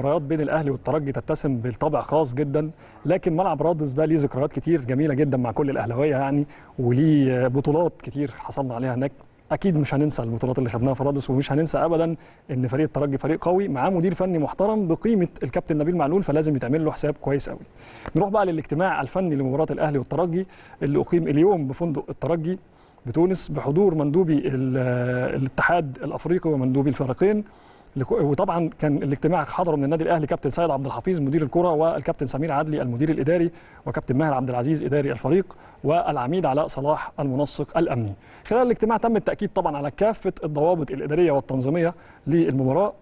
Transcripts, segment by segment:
المباريات بين الاهلي والترجي تتسم بالطابع خاص جدا لكن ملعب رادس ده ليه ذكريات كتير جميله جدا مع كل الاهلاويه يعني وليه بطولات كتير حصلنا عليها هناك اكيد مش هننسى البطولات اللي خدناها في رادس ومش هننسى ابدا ان فريق الترجي فريق قوي معاه مدير فني محترم بقيمه الكابتن نبيل معلول فلازم يتعمل له حساب كويس قوي نروح بقى للاجتماع الفني لمباراه الاهلي والترجي اللي اقيم اليوم بفندق الترجي بتونس بحضور مندوبي الاتحاد الافريقي ومندوبي الفريقين وطبعا كان الاجتماع حضروا من النادي الاهلي كابتن سيد عبد الحفيظ مدير الكره والكابتن سمير عدلي المدير الاداري وكابتن ماهر عبد العزيز اداري الفريق والعميد علاء صلاح المنسق الامني. خلال الاجتماع تم التاكيد طبعا على كافه الضوابط الاداريه والتنظيميه للمباراه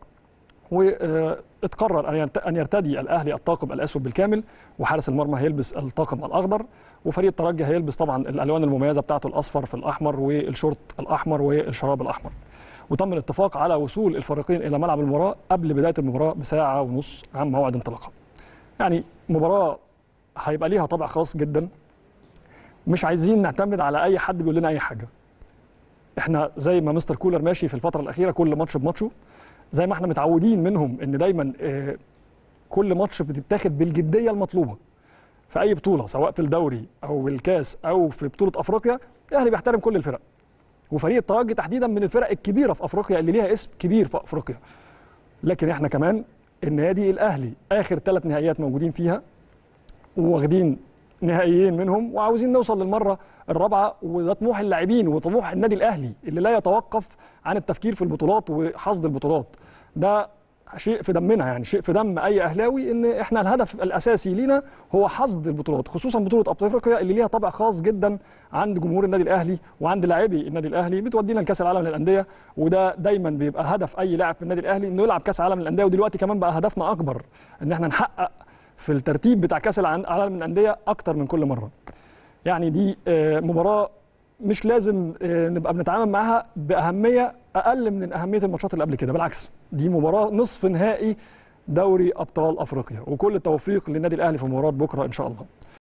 واتقرر ان يرتدي الاهلي الطاقم الاسود بالكامل وحارس المرمى هيلبس الطاقم الاخضر وفريق الترجي هيلبس طبعا الالوان المميزه بتاعته الاصفر في الاحمر والشورت الاحمر والشراب الاحمر. وتم الاتفاق على وصول الفريقين الى ملعب المباراه قبل بدايه المباراه بساعه ونص عن موعد انطلاقها. يعني مباراه هيبقى ليها طابع خاص جدا مش عايزين نعتمد على اي حد بيقول لنا اي حاجه. احنا زي ما مستر كولر ماشي في الفتره الاخيره كل ماتش بماتشه زي ما احنا متعودين منهم ان دايما كل ماتش بتتاخد بالجديه المطلوبه في اي بطوله سواء في الدوري او بالكاس او في بطوله افريقيا الاهلي بيحترم كل الفرق. وفريق الترجي تحديدا من الفرق الكبيره في افريقيا اللي ليها اسم كبير في افريقيا لكن احنا كمان النادي الاهلي اخر ثلاث نهائيات موجودين فيها واخدين نهائيين منهم وعاوزين نوصل للمره الرابعه وده طموح اللاعبين وطموح النادي الاهلي اللي لا يتوقف عن التفكير في البطولات وحصد البطولات ده شيء في دمنا يعني شيء في دم اي اهلاوي ان احنا الهدف الاساسي لينا هو حصد البطولات خصوصا بطوله افريقيا اللي ليها طابع خاص جدا عند جمهور النادي الاهلي وعند لاعبي النادي الاهلي بتودينا لكاس العالم للانديه وده دايما بيبقى هدف اي لاعب في النادي الاهلي انه يلعب كاس العالم للانديه ودلوقتي كمان بقى هدفنا اكبر ان احنا نحقق في الترتيب بتاع كاس العالم للانديه اكتر من كل مره يعني دي مباراه مش لازم نبقى بنتعامل معاها باهميه اقل من اهميه الماتشات اللي قبل كده بالعكس دي مباراه نصف نهائي دوري ابطال افريقيا وكل التوفيق للنادي الاهلي في مباراه بكره ان شاء الله